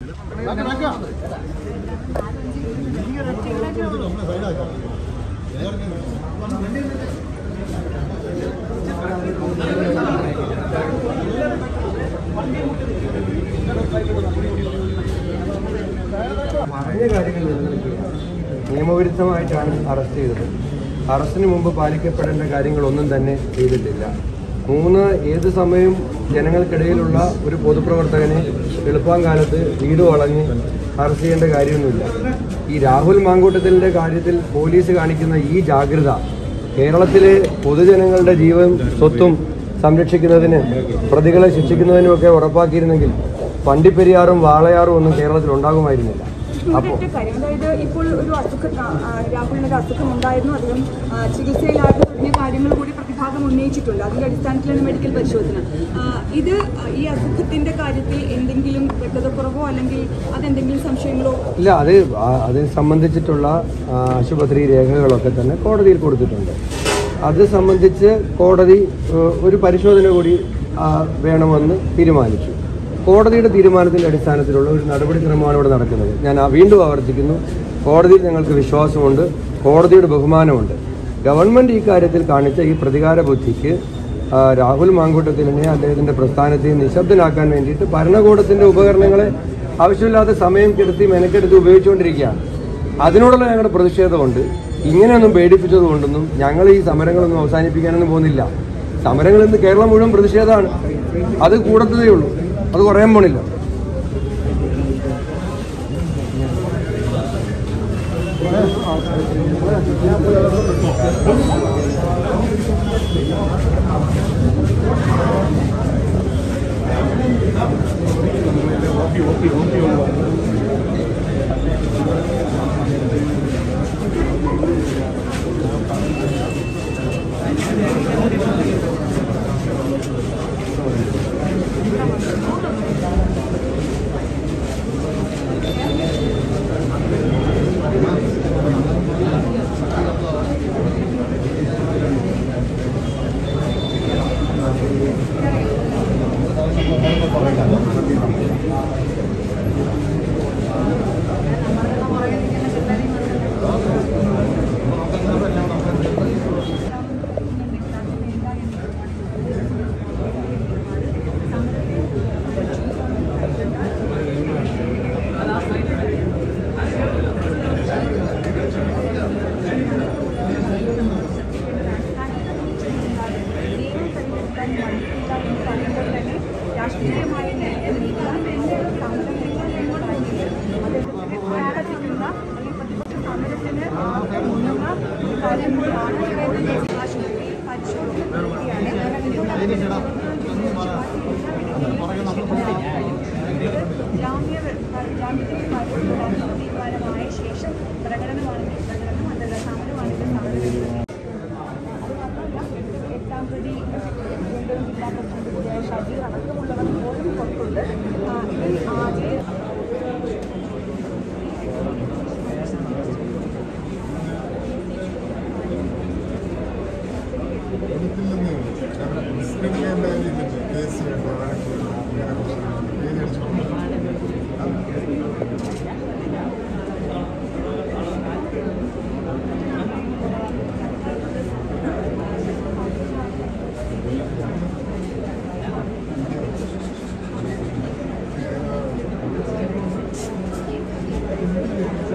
പറഞ്ഞ കാര്യങ്ങൾ നിലനിൽക്കുക നിയമവിരുദ്ധമായിട്ടാണ് അറസ്റ്റ് ചെയ്തത് അറസ്റ്റിന് മുമ്പ് പാലിക്കപ്പെടേണ്ട കാര്യങ്ങളൊന്നും തന്നെ ചെയ്തിട്ടില്ല മൂന്ന് ഏത് സമയവും ജനങ്ങൾക്കിടയിലുള്ള ഒരു പൊതുപ്രവർത്തകനെ എളുപ്പാങ്കാലത്ത് വീട് വളഞ്ഞ് അറസ്റ്റ് ചെയ്യേണ്ട കാര്യമൊന്നുമില്ല ഈ രാഹുൽ മാങ്കൂട്ടത്തിൻ്റെ കാര്യത്തിൽ പോലീസ് കാണിക്കുന്ന ഈ ജാഗ്രത കേരളത്തിലെ പൊതുജനങ്ങളുടെ ജീവൻ സ്വത്തും സംരക്ഷിക്കുന്നതിന് പ്രതികളെ ശിക്ഷിക്കുന്നതിനുമൊക്കെ ഉറപ്പാക്കിയിരുന്നെങ്കിൽ വണ്ടിപ്പെരിയാറും വാളയാറും ഒന്നും കേരളത്തിൽ ഉണ്ടാകുമായിരുന്നില്ല അപ്പോൾ ചൂണ്ടിട്ട കാര്യം അതായത് ഇപ്പോൾ ഒരു അസുഖം ആ, ആ, രാഹുലിന് ഒരു അസുഖം ഉണ്ടായിരുന്നു അദ്ദേഹം ആ, ചികിത്സയിലായിരുന്നു തുടങ്ങിയ കാര്യങ്ങൾ കൂടി പ്രതിഭാഗം ഉന്നയിച്ചിട്ടുണ്ട് അതിന്റെ അടിസ്ഥാനത്തിലാണ് മെഡിക്കൽ പരിശോധന ആ, ഇത് ഈ അസുഖത്തിന്റെ കാര്യത്തിൽ എന്തെങ്കിലും വ്യക്തതക്കുറവോ അല്ലെങ്കിൽ അതെന്തെങ്കിലും സംശയങ്ങളോ ഇല്ല അത് ആ- അത് സംബന്ധിച്ചിട്ടുള്ള ആ, ആശുപത്രി രേഖകളൊക്കെ തന്നെ കോടതിയിൽ കൊടുത്തിട്ടുണ്ട് അത് സംബന്ധിച്ച് കോടതി ഏഹ്, ഒരു പരിശോധന കൂടി ആ, വേണമെന്ന് തീരുമാനിച്ചു കോടതിയുടെ തീരുമാനത്തിൻ്റെ അടിസ്ഥാനത്തിലുള്ള ഒരു നടപടിക്രമമാണ് ഇവിടെ നടക്കുന്നത് ഞാൻ ആ- വീണ്ടും ആവർത്തിക്കുന്നു കോടതിയിൽ ഞങ്ങൾക്ക് വിശ്വാസമുണ്ട് കോടതിയുടെ ബഹുമാനമുണ്ട് ഗവൺമെൻറ് ഈ കാര്യത്തിൽ കാണിച്ച ഈ പ്രതികാര ബുദ്ധിക്ക് ആ, രാഹുൽ മാങ്കൂട്ടത്തിലിനെ അദ്ദേഹത്തിൻ്റെ പ്രസ്ഥാനത്തെ നിശബ്ദനാക്കാൻ വേണ്ടിയിട്ട് ഭരണകൂടത്തിൻ്റെ ഉപകരണങ്ങളെ ആവശ്യമില്ലാത്ത സമയം കെടുത്തി മെനക്കെടുത്ത് ഉപയോഗിച്ചുകൊണ്ടിരിക്കുകയാണ് അതിനോടുള്ള ഞങ്ങളുടെ പ്രതിഷേധമുണ്ട് ഇങ്ങനെയൊന്നും പേടിപ്പിച്ചത് കൊണ്ടൊന്നും ഞങ്ങൾ ഈ സമരങ്ങളൊന്നും അവസാനിപ്പിക്കാനൊന്നും പോകുന്നില്ല സമരങ്ങൾ ഇന്ന് കേരളം മുഴുവൻ പ്രതിഷേധമാണ് അത് കൂടത്തതേ ഉള്ളൂ അത് കുറയാൻ പോണില്ല രാഷ്ട്രീയമായ നേരിടാൻ സമരത്തിന് സമരത്തിന് മുൻഗണന ഒരു കാര്യം കൂടിയാണ് ആശുപത്രിയിൽ പരിശോധന ജാമ്യ ജാമ്യത്തിൽ തീരുമാനമായ ശേഷം പ്രകടനമാണെങ്കിൽ പ്രകടനം അതല്ല സമരമാണെങ്കിൽ സമരം എട്ടാം പ്രതി തിരുവനന്തപുരം ജില്ലാ പ്രസിഡന്റ് കൂടിയായ ഷജീർ അടക്കമുള്ളവർ ഇപ്പോഴും പുറത്തുണ്ട് ആ, ഇതിൽ ആകെ Thank